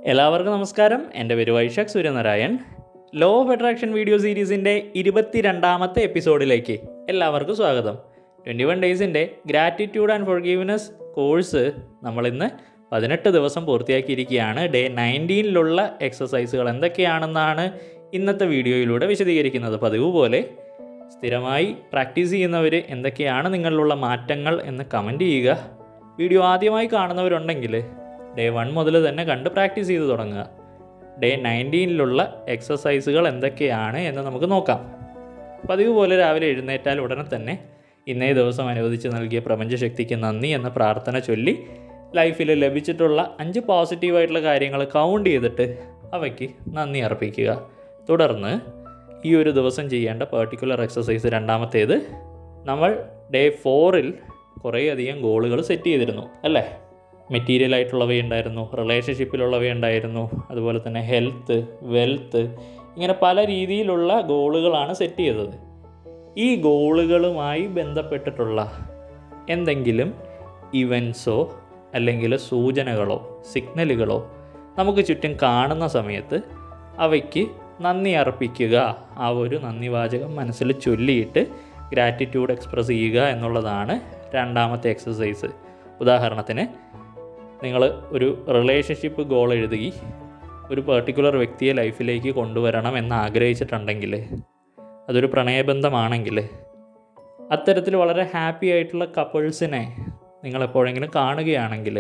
എല്ലാവർക്കും നമസ്കാരം എൻ്റെ പേര് Vaishakh Suryanarayan law of attraction video സീരീസിൻ്റെ ഇരുപത്തിരണ്ടാമത്തെ എപ്പിസോഡിലേക്ക് എല്ലാവർക്കും സ്വാഗതം ട്വൻറ്റി വൺ ഡേയ്സിൻ്റെ ഗ്രാറ്റിറ്റ്യൂഡ് ആൻഡ് ഫോർഗീവ്നെസ് കോഴ്സ് നമ്മളിന്ന് പതിനെട്ട് ദിവസം പൂർത്തിയാക്കിയിരിക്കുകയാണ് ഡേ നയൻറ്റീനിലുള്ള എക്സസൈസുകൾ എന്തൊക്കെയാണെന്നാണ് ഇന്നത്തെ വീഡിയോയിലൂടെ വിശദീകരിക്കുന്നത് പതിവ് പോലെ സ്ഥിരമായി പ്രാക്ടീസ് ചെയ്യുന്നവർ എന്തൊക്കെയാണ് നിങ്ങളിലുള്ള മാറ്റങ്ങൾ എന്ന് കമൻറ്റ് ചെയ്യുക വീഡിയോ ആദ്യമായി കാണുന്നവരുണ്ടെങ്കിൽ ഡേ വൺ മുതൽ തന്നെ കണ്ട് പ്രാക്ടീസ് ചെയ്ത് തുടങ്ങുക ഡേ നയൻറ്റീനിലുള്ള എക്സസൈസുകൾ എന്തൊക്കെയാണ് എന്ന് നമുക്ക് നോക്കാം പതിവ് പോലെ രാവിലെ എഴുന്നേറ്റാൽ ഉടനെ തന്നെ ഇന്നേ ദിവസം അനുവദിച്ച് നൽകിയ പ്രപഞ്ചശക്തിക്ക് നന്ദി എന്ന പ്രാർത്ഥന ചൊല്ലി ലൈഫിൽ ലഭിച്ചിട്ടുള്ള അഞ്ച് പോസിറ്റീവായിട്ടുള്ള കാര്യങ്ങൾ കൗണ്ട് ചെയ്തിട്ട് അവയ്ക്ക് നന്ദി അർപ്പിക്കുക തുടർന്ന് ഈ ഒരു ദിവസം ചെയ്യേണ്ട പെർട്ടിക്കുലർ എക്സസൈസ് രണ്ടാമത്തേത് നമ്മൾ ഡേ ഫോറിൽ കുറേയധികം ഗോളുകൾ സെറ്റ് ചെയ്തിരുന്നു അല്ലേ മെറ്റീരിയൽ ആയിട്ടുള്ളവയുണ്ടായിരുന്നു റിലേഷൻഷിപ്പിലുള്ളവയുണ്ടായിരുന്നു അതുപോലെ തന്നെ ഹെൽത്ത് വെൽത്ത് ഇങ്ങനെ പല രീതിയിലുള്ള ഗോളുകളാണ് സെറ്റ് ചെയ്തത് ഈ ഗോളുകളുമായി ബന്ധപ്പെട്ടിട്ടുള്ള എന്തെങ്കിലും ഇവൻസോ അല്ലെങ്കിൽ സൂചനകളോ സിഗ്നലുകളോ നമുക്ക് ചുറ്റും കാണുന്ന സമയത്ത് അവയ്ക്ക് നന്ദി അർപ്പിക്കുക ആ ഒരു നന്ദി വാചകം മനസ്സിൽ ചൊല്ലിയിട്ട് ഗ്രാറ്റിറ്റ്യൂഡ് എക്സ്പ്രസ് ചെയ്യുക എന്നുള്ളതാണ് രണ്ടാമത്തെ എക്സസൈസ് ഉദാഹരണത്തിന് നിങ്ങൾ ഒരു റിലേഷൻഷിപ്പ് ഗോൾ എഴുതി ഒരു പെർട്ടിക്കുലർ വ്യക്തിയെ ലൈഫിലേക്ക് കൊണ്ടുവരണം എന്ന് ആഗ്രഹിച്ചിട്ടുണ്ടെങ്കിൽ അതൊരു പ്രണയബന്ധമാണെങ്കിൽ അത്തരത്തിൽ വളരെ ഹാപ്പി ആയിട്ടുള്ള കപ്പിൾസിനെ നിങ്ങൾ എപ്പോഴെങ്കിലും കാണുകയാണെങ്കിൽ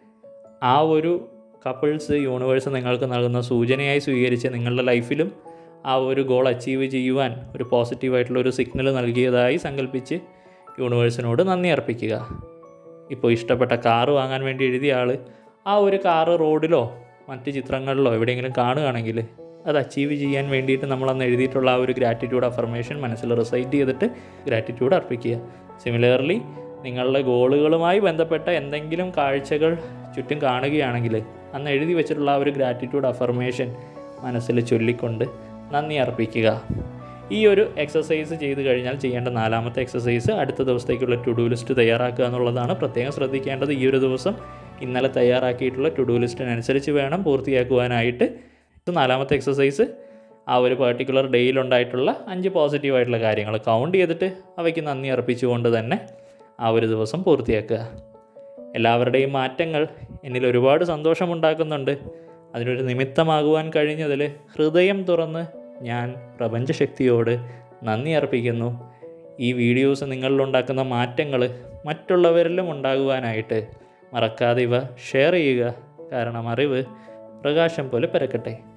ആ ഒരു കപ്പിൾസ് യൂണിവേഴ്സ് നിങ്ങൾക്ക് നൽകുന്ന സൂചനയായി സ്വീകരിച്ച് നിങ്ങളുടെ ലൈഫിലും ആ ഒരു ഗോൾ അച്ചീവ് ചെയ്യുവാൻ ഒരു പോസിറ്റീവായിട്ടുള്ള ഒരു സിഗ്നൽ നൽകിയതായി സങ്കല്പിച്ച് യൂണിവേഴ്സിനോട് നന്ദി അർപ്പിക്കുക ഇപ്പോൾ ഇഷ്ടപ്പെട്ട കാറ് വാങ്ങാൻ വേണ്ടി എഴുതിയ ആൾ ആ ഒരു കാറ് റോഡിലോ മറ്റ് ചിത്രങ്ങളിലോ എവിടെയെങ്കിലും കാണുകയാണെങ്കിൽ അത് അച്ചീവ് ചെയ്യാൻ വേണ്ടിയിട്ട് നമ്മളന്ന് എഴുതിയിട്ടുള്ള ആ ഒരു ഗ്രാറ്റിറ്റ്യൂഡ് അഫർമേഷൻ മനസ്സിൽ റിസൈറ്റ് ചെയ്തിട്ട് ഗ്രാറ്റിറ്റ്യൂഡ് അർപ്പിക്കുക സിമിലർലി നിങ്ങളുടെ ഗോളുകളുമായി ബന്ധപ്പെട്ട എന്തെങ്കിലും കാഴ്ചകൾ ചുറ്റും കാണുകയാണെങ്കിൽ അന്ന് എഴുതി വെച്ചിട്ടുള്ള ആ ഒരു ഗ്രാറ്റിറ്റ്യൂഡ് അഫർമേഷൻ മനസ്സിൽ ചൊല്ലിക്കൊണ്ട് നന്ദി അർപ്പിക്കുക ഈ ഒരു എക്സസൈസ് ചെയ്ത് കഴിഞ്ഞാൽ ചെയ്യേണ്ട നാലാമത്തെ എക്സസൈസ് അടുത്ത ദിവസത്തേക്കുള്ള ടു ഡു ലിസ്റ്റ് തയ്യാറാക്കുക എന്നുള്ളതാണ് പ്രത്യേകം ശ്രദ്ധിക്കേണ്ടത് ഈ ഒരു ദിവസം ഇന്നലെ തയ്യാറാക്കിയിട്ടുള്ള ടു ഡു ലിസ്റ്റിനനുസരിച്ച് വേണം പൂർത്തിയാക്കുവാനായിട്ട് ഇത് നാലാമത്തെ എക്സസൈസ് ആ ഒരു പെർട്ടിക്കുലർ ഡേയിലുണ്ടായിട്ടുള്ള അഞ്ച് പോസിറ്റീവായിട്ടുള്ള കാര്യങ്ങൾ കൗണ്ട് ചെയ്തിട്ട് അവയ്ക്ക് നന്ദി അർപ്പിച്ചുകൊണ്ട് തന്നെ ആ ഒരു ദിവസം പൂർത്തിയാക്കുക എല്ലാവരുടെയും മാറ്റങ്ങൾ എന്നിൽ ഒരുപാട് സന്തോഷമുണ്ടാക്കുന്നുണ്ട് അതിനൊരു നിമിത്തമാകുവാൻ കഴിഞ്ഞതിൽ ഹൃദയം തുറന്ന് ഞാൻ പ്രപഞ്ചശക്തിയോട് നന്ദി അർപ്പിക്കുന്നു ഈ വീഡിയോസ് നിങ്ങളിലുണ്ടാക്കുന്ന മാറ്റങ്ങൾ മറ്റുള്ളവരിലും ഉണ്ടാകുവാനായിട്ട് മറക്കാതെ ഇവ ഷെയർ ചെയ്യുക കാരണം അറിവ് പ്രകാശം പോലെ പരക്കട്ടെ